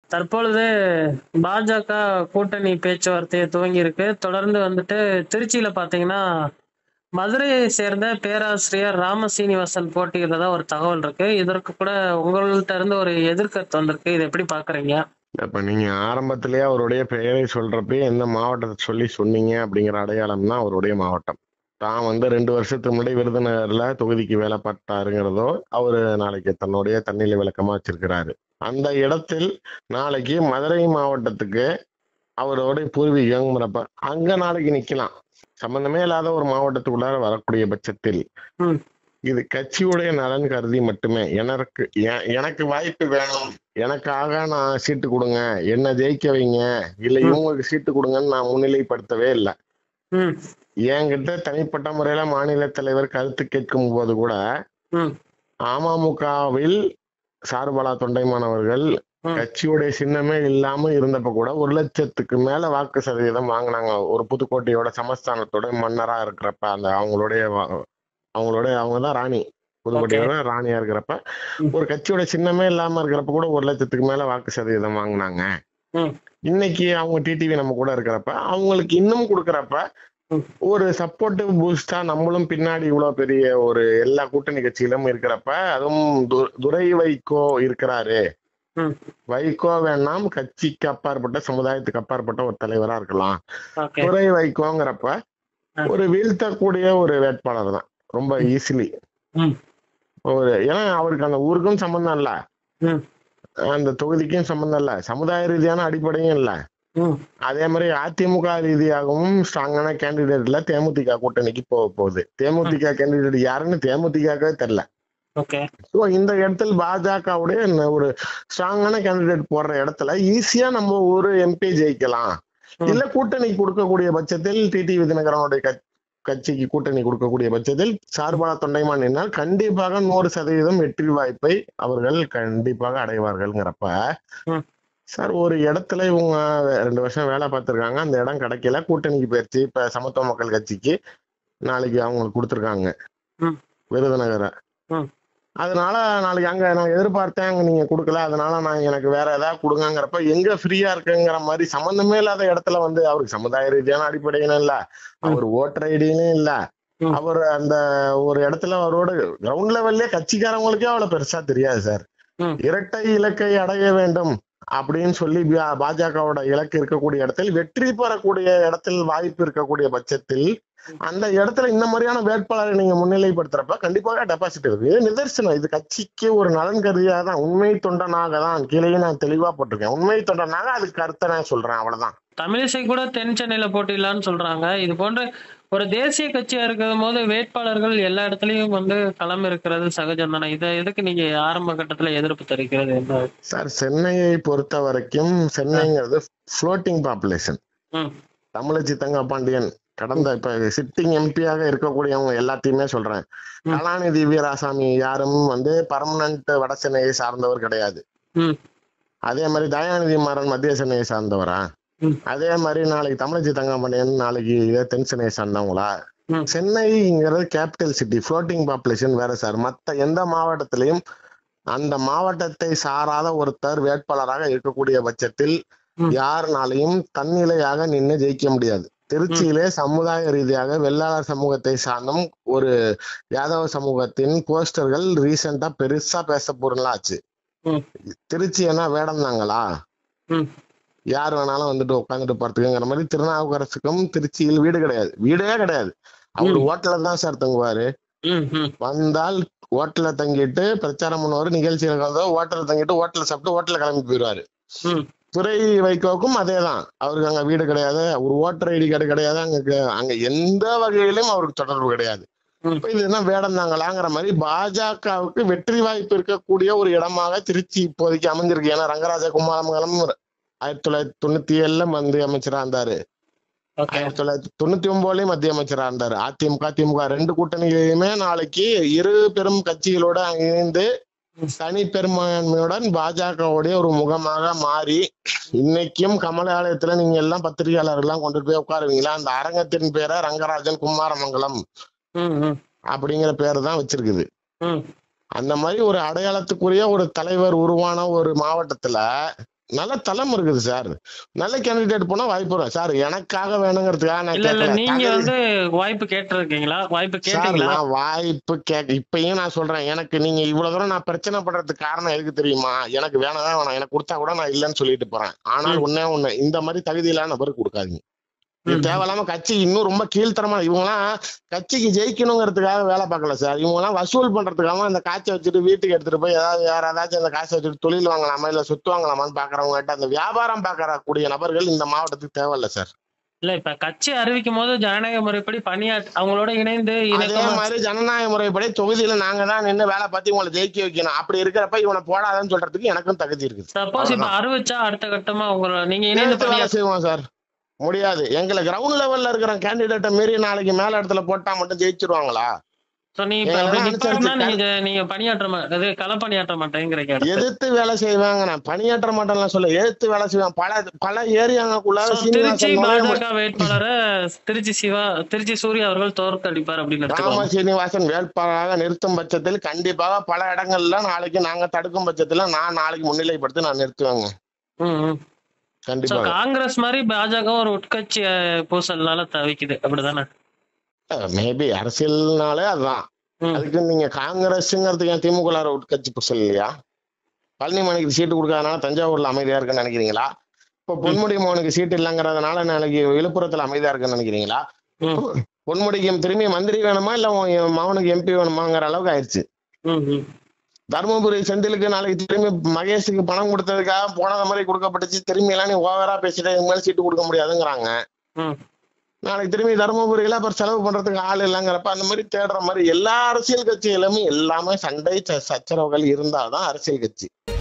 தற்பொழுது பாஜக கூட்டணி பேச்சுவார்த்தையை துவங்கி இருக்கு தொடர்ந்து வந்துட்டு திருச்சியில பாத்தீங்கன்னா மதுரையை சேர்ந்த பேராசிரியர் ராம சீனிவாசன் போட்டியிடுறதா ஒரு தகவல் இருக்கு இதற்கு கூட உங்கள்கிட்ட இருந்து ஒரு எதிர்கருத்து வந்திருக்கு இதை எப்படி பாக்குறீங்க இப்ப நீங்க ஆரம்பத்திலேயே அவருடைய பெயரை சொல்றப்ப எந்த மாவட்டத்தை சொல்லி சொன்னீங்க அப்படிங்கிற அடையாளம் தான் அவருடைய மாவட்டம் தான் வந்து ரெண்டு வருஷத்துக்கு முன்னாடி விருதுநகர்ல தொகுதிக்கு வேலை பார்த்தாருங்கிறதோ அவரு நாளைக்கு தன்னுடைய தன்னிலை விளக்கமா வச்சிருக்கிறாரு அந்த இடத்தில் நாளைக்கு மதுரை மாவட்டத்துக்கு அவரோட பூர்வீகங்கிறப்ப அங்க நாளைக்கு நிக்கலாம் சம்பந்தமே இல்லாத ஒரு மாவட்டத்துக்குள்ளார வரக்கூடிய பட்சத்தில் ம். இது கட்சியுடைய நலன் கருதி மட்டுமே எனக்கு எ- எனக்கு வாய்ப்பு வேணும் எனக்காக நான் சீட்டு கொடுங்க என்ன ஜெயிக்க வைங்க இல்ல ம். இவங்களுக்கு சீட்டு கொடுங்கன்னு நான் முன்னிலைப்படுத்தவே இல்லை ம் என்கிட்ட தனிப்பட்ட முறையில மாநில தலைவர் கருத்து கேட்கும் போது கூட ம் அமமுகவில் சார்பலா தொண்டைமான் அவர்கள் ம். கட்சியுடைய சின்னமே இல்லாம இருந்தப்ப கூட ஒரு லட்சத்துக்கு மேல வாக்கு சதவீதம் வாங்கினாங்க ஒரு புதுக்கோட்டையோட சமஸ்தானத்தோட மன்னரா இருக்கிறப்ப அந்த அவங்களுடைய வா- அவங்களுடைய அவங்க தான் ராணி புதுக்கோட்டையோட ராணியா இருக்கிறப்ப ம். ஒரு கட்சியோட சின்னமே இல்லாம இருக்கிறப்ப கூட ஒரு லட்சத்துக்கு மேல வாக்கு சதவீதம் வாங்கினாங்க ம். இன்னைக்கு அவங்க டிடிவி நம்ம கூட இருக்கிறப்ப அவங்களுக்கு இன்னும் கொடுக்கறப்ப ம். ஒரு சப்போர்ட்டிவ் பூஸ்டா நம்மளும் பின்னாடி இவ்வளவு பெரிய ஒரு எல்லா கூட்டணி கட்சியிலும் இருக்கிறப்ப அதுவும் து- துரை வைகோ இருக்கிறாரு ம். வைகோ வேணாம் கட்சிக்கு அப்பாற்பட்ட சமுதாயத்துக்கு அப்பாற்பட்ட ஒரு தலைவரா இருக்கலாம் ஓகே துரை வைகோங்கிறப்ப ஆ. ஒரு வீழ்த்தக்கூடிய ஒரு வேட்பாளர் தான் ரொம்ப ம். ஈஸிலி ம். ஒரு ஏன்னா அவருக்கு அந்த ஊருக்கும் சம்பந்தம் இல்ல ம். அந்த தொகுதிக்கும் சம்பந்தம் இல்ல சமுதாய ரீதியான அடிப்படையும் இல்ல ம் அதே மாதிரி அதிமுக ரீதியாகவும் ஸ்ட்ராங்கான கேண்டிடேட்ல தேமுதிக கூட்டணிக்கு போக போகுது தேமுதிக கேண்டிடேட் யாருன்னு தேமுதிகவே தெரியல ஓகே ஸோ இந்த இடத்துல பாஜகவுடைய ந- ஒரு ஸ்ட்ராங்கான கேண்டிடேட் போடுற இடத்துல ஈஸியா நம்ம ஒரு எம்பி ஜெயிக்கலாம் ம். இல்ல கூட்டணி கொடுக்கக்கூடிய பட்சத்தில் டிடி விதிநகரனுடைய கட்சி கட்சிக்கு கூட்டணி கொடுக்கக்கூடிய பட்சத்தில் சார்பான தொண்டைமான் என்னால் கண்டிப்பாக நூறு சதவீதம் வெற்றி வாய்ப்பை அவர்கள் கண்டிப்பாக அடைவார்கள்ங்கிறப்ப ம். சார் ஒரு இடத்துல இவங்க ரெண்டு வருஷம் வேலை பார்த்திருக்காங்க அந்த இடம் கிடைக்கல கூட்டணிக்கு போயிருச்சு இப்ப சமத்துவ மக்கள் கட்சிக்கு நாளைக்கு அவங்களுக்கு கொடுத்துருக்காங்க ம். விருதுநகரை ம். அதனால நாளைக்கு அங்க நான் எதிர்பார்த்தேன் அங்க நீங்க கொடுக்கல அதனால நான் எனக்கு வேற ஏதாவது கொடுங்கங்கிறப்ப எங்க ஃப்ரீயா இருக்குங்கிற மாதிரி சம்பந்தமே இல்லாத இடத்துல வந்து அவருக்கு சமுதாய ரீதியான அடிப்படையிலும் இல்ல அவர் ஓட்டர் ஐடியிலும் இல்ல ம். அவர் அந்த ஒரு இடத்துல அவரோட கிரவுண்ட் லெவல்லே கட்சிக்காரங்களுக்கே அவ்வளவு பெருசா தெரியாது சார் ம். இரட்டை இலக்கை அடைய வேண்டும் அப்படின்னு சொல்லி பா- பாஜகவோட இலக்கு இருக்கக்கூடிய இடத்தில் வெற்றி பெறக்கூடிய இடத்தில் வாய்ப்பு இருக்கக்கூடிய பட்சத்தில் அந்த இடத்துல இந்த மாதிரியான வேட்பாளரை நீங்க முன்னிலைப்படுத்துறப்ப கண்டிப்பாக டெபாசிட் இருக்கு இது நிதர்சனம் இது கட்சிக்கு ஒரு நலன் கருதியாக தான் உண்மை தொண்டனாக தான் கீழே நான் தெளிவா போட்டிருக்கேன் உண்மை தொண்டனாக அதுக்கு கருத்தை நான் சொல்றேன் அவ்வளவுதான் தமிழிசை கூட தென் சென்னையில போட்டிடலான்னு சொல்றாங்க இது போன்ற ஒரு தேசிய கட்சியா இருக்கும் போது வேட்பாளர்கள் எல்லா இடத்துலயும் வந்து களம் இருக்கிறது சகஜம் தானே இதை எதுக்கு நீங்க ஆரம்ப கட்டத்துல எதிர்ப்பு தெரிவிக்கிறது என்ன சார் சென்னையை பொறுத்த வரைக்கும் சென்னைங்கிறது ஃப்ளோட்டிங் பாப்புலேஷன் ம் தமிழச்சி தங்க பாண்டியன் கடந்த இப்ப சிட்டிங் எம்பியாக இருக்கக்கூடியவங்க எல்லாத்தையுமே சொல்றேன் ம். கலாநிதி வீராசாமி யாரும் வந்து பர்மனன்ட் வட சென்னையை சார்ந்தவர் கிடையாது ம் அதே மாதிரி தயாநிதி மாறன் மத்திய சென்னையை சார்ந்தவரா ம். அதே மாதிரி நாளைக்கு தமிழச்சி தங்கப்பாண்டியன் நாளைக்கு இதே தென் சென்னையை சார்ந்தவங்களா ம். சென்னைங்கிறது கேபிட்டல் சிட்டி ஃப்ளோட்டிங் பாப்புலேஷன் வேற சார் மத்த எந்த மாவட்டத்திலையும் அந்த மாவட்டத்தை சாராத ஒருத்தர் வேட்பாளராக இருக்கக்கூடிய பட்சத்தில் ம். யாருனாலையும் தன்னிலையாக நின்று ஜெயிக்க முடியாது திருச்சியிலே சமுதாய ரீதியாக வெள்ளாளர் சமூகத்தை சார்ந்தும் ஒரு யாதவ சமூகத்தின் போஸ்டர்கள் ரீசெண்டா பெருசா பேச பொருளாச்சு ம். திருச்சி என்ன வேடந்தாங்களா ம். யார் வேணாலும் வந்துட்டு உட்காந்துட்டு போறதுக்குங்கிற மாதிரி திருநாவுக்கரசுக்கும் திருச்சியில் வீடு கிடையாது வீடே கிடையாது அவர் ம். ஹோட்டல்ல தான் சார் தங்குவாரு ம் ம் வந்தால் ஹோட்டல்ல தங்கிட்டு பிரச்சாரம் பண்ணுவாரு நிகழ்ச்சியில கலந்து ஹோட்டல்ல தங்கிட்டு ஹோட்டல்ல சாப்பிட்டு ஹோட்டல்ல கிளம்பி போயிடுவாரு ம் துறை வைகோவுக்கும் அதே தான் அவருக்கு அங்க வீடு கிடையாது ஒரு ஓட்டர் ஐடி கார்டு கிடையாது அங்க க- அங்க எந்த வகையிலும் அவருக்கு தொடர்பு கிடையாது ம். இப்ப இது என்ன வேடந்தாங்களாங்கிற மாதிரி பாஜகவுக்கு வெற்றி வாய்ப்பு இருக்கக்கூடிய ஒரு இடமாக திருச்சி இப்போதைக்கு அமைஞ்சிருக்கு ஏன்னா ரங்கராஜ குமாரமங்கலம் ஆயிரத்தி தொள்ளாயிரத்தி தொண்ணூத்தி ஏழுல மத்திய அமைச்சரா இருந்தாரு ஓகே ஆயிரத்தி தொள்ளாயிரத்தி தொண்ணூத்தி ஒன்பதுலயும் மத்திய அமைச்சரா இருந்தாரு அதிமுக திமுக ரெண்டு கூட்டணிகளையுமே நாளைக்கு இரு பெரும் கட்சிகளோட இணைந்து தனி பெரும்பான்மையுடன் பாஜகவுடைய ஒரு முகமாக மாறி இன்னைக்கும் கமலாலயத்துல நீங்க எல்லாம் பத்திரிகையாளர் எல்லாம் கொண்டு போய் உட்காருவீங்களா அந்த அரங்கத்தின் பேரை ரங்கராஜன் குமாரமங்கலம் ம் ம் அப்படிங்கிற பேர் தான் வச்சிருக்குது ம் அந்த மாதிரி ஒரு அடையாளத்துக்குரிய ஒரு தலைவர் உருவான ஒரு மாவட்டத்துல நல்ல தளம் இருக்குது சார் நல்ல கேண்டிடேட் போனா வாய்ப்பு வரும் சார் எனக்காக வேணுங்கிறதுக்காக நான் இல்ல இல்ல கேட்கல நீங்க தகுதி வந்து வாய்ப்பு கேட்டிருக்கீங்களா வாய்ப்பு சார் கேட்டீங்களா நான் வாய்ப்பு கேட்க இப்பயும் நான் சொல்றேன் எனக்கு நீங்க இவ்வளவு தூரம் நான் பிரச்சனை பண்றதுக்கு காரணம் எதுக்கு தெரியுமா எனக்கு வேணாதான் வேணாம் எனக்கு கொடுத்தா கூட நான் இல்லைன்னு சொல்லிட்டு போறேன் ஆனால் ம். ஒண்ணே ஒண்ணு இந்த மாதிரி தகுதி இல்லாத நபருக்கு கொடுக்காதீங்க இது ம். தேவையில்லாம கட்சி இன்னும் ரொம்ப கீழ்த்தரமா இவங்கலாம் கட்சிக்கு ஜெயிக்கணுங்கிறதுக்காக வேலை பார்க்கல சார் இவங்கலாம் வசூல் பண்றதுக்காக அந்த காசை வச்சுட்டு வீட்டுக்கு எடுத்துட்டு போய் ஏதாவது வேற ஏதாச்சும் அந்த காசை வச்சுட்டு தொழில் வாங்கலாமா இல்ல சொத்து வாங்கலாமான்னு பாக்குறவங்க கிட்ட அந்த வியாபாரம் பாக்குற கூடிய நபர்கள் இந்த மாவட்டத்துக்கு தேவையில்ல சார் இல்ல இப்ப கட்சி அறிவிக்கும் போது ஜனநாயக முறைப்படி பணியாற்ற அவங்களோட இணைந்து அதே இணக்கமா மாதிரி ஜனநாயக முறைப்படி தொகுதியில நாங்க தான் நின்று வேலை பார்த்து உங்களை ஜெயிக்க வைக்கணும் அப்படி இருக்கிறப்ப இவனை போடாதன்னு சொல்றதுக்கு எனக்கும் தகுதி இருக்குது சப்போஸ் இப்ப அறிவிச்சா அடுத்த கட்டமா உங்களை நீங்க இணைந்து நேத்து வேலை பணியாற்ற செய்வோம் சார் முடியாது எங்களை கிரவுண்ட் லெவல்ல இருக்கிற கேண்டிடேட்டை மீறி நாளைக்கு மேல இடத்துல போட்டா மட்டும் ஜெயிச்சிருவாங்களா So, நீ இப்ப எங்களை அப்படி அனுசரிச்சு நிப்பாட்டினா நீங்க நீங்க பணியாற்ற மா- இது கள பணியாற்ற மாட்டேங்கிறீங்க அடுத்து. எதிர்த்து வேலை செய்வாங்க நான் பணியாற்ற மாட்டேன்லாம் சொல்ல எதிர்த்து வேலை செய்வேன் பல பல ஏரியாங்களுக்குள்ள So, திருச்சி சீனிவாசன் நுழைய முடியும். பாஜக வேட்பாளரை திருச்சி சிவா திருச்சி சூர்யா அவர்கள் தோற்கடிப்பார் அப்படின்னு ராம எடுத்துக்கோங்க சீனிவாசன் வேட்பாளராக நிறுத்தும் பட்சத்தில் கண்டிப்பாக பல இடங்கள்ல நாளைக்கு நாங்க தடுக்கும் பட்சத்துல நான் நாளைக்கு முன்னிலைப்படுத்தி நான் நிறுத்துவேங்க ம், ம். So, கண்டிப்பாக காங்கிரஸ் மாதிரி பாஜக ஒரு உட்கட்சி அஹ், பூசல்னால தவிக்குது அப்படிதானே மேபி அரசியல்னாலே அதுதான் ம். அதுக்கு நீங்க காங்கிரஸ்ங்கிறதுக்கு ஏன் திமுக ல உட்கட்சி புசல் இல்லையா பழனி மணிக்கு சீட்டு கொடுக்காதனால தஞ்சாவூர்ல அமைதியா இருக்குன்னு நினைக்கிறீங்களா இப்போ பொன்முடி மோகனுக்கு சீட்டு இல்லைங்கிறதுனால நாளைக்கு விழுப்புரத்துல அமைதியா இருக்குன்னு நினைக்கிறீங்களா ம், பொன்முடிக்கு திரும்பி மந்திரி வேணுமா இல்ல உன் மகனுக்கு எம்பி வேணுமாங்கிற அளவுக்கு ஆயிடுச்சு ம், ம். தருமபுரி செந்திலுக்கு நாளைக்கு திரும்பி மகேஷுக்கு பணம் கொடுத்ததுக்காக போனது மாதிரி கொடுக்கப்பட்டுச்சு திரும்பி எல்லாம் நீ ஓவரா பேசிட்டு இதுக்கு மேல சீட்டு கொடுக்க முடியாதுங்கிறாங்க ம். நாளைக்கு திரும்பி தருமபுரியில அப்புறம் செலவு பண்றதுக்கு ஆள் இல்லைங்கிறப்ப அந்த மாதிரி தேடுற மாதிரி எல்லா அரசியல் கட்சிகளுமே எல்லாமே சண்டை ச- சச்சரவுகள் இருந்தாதான் அரசியல் கட்சி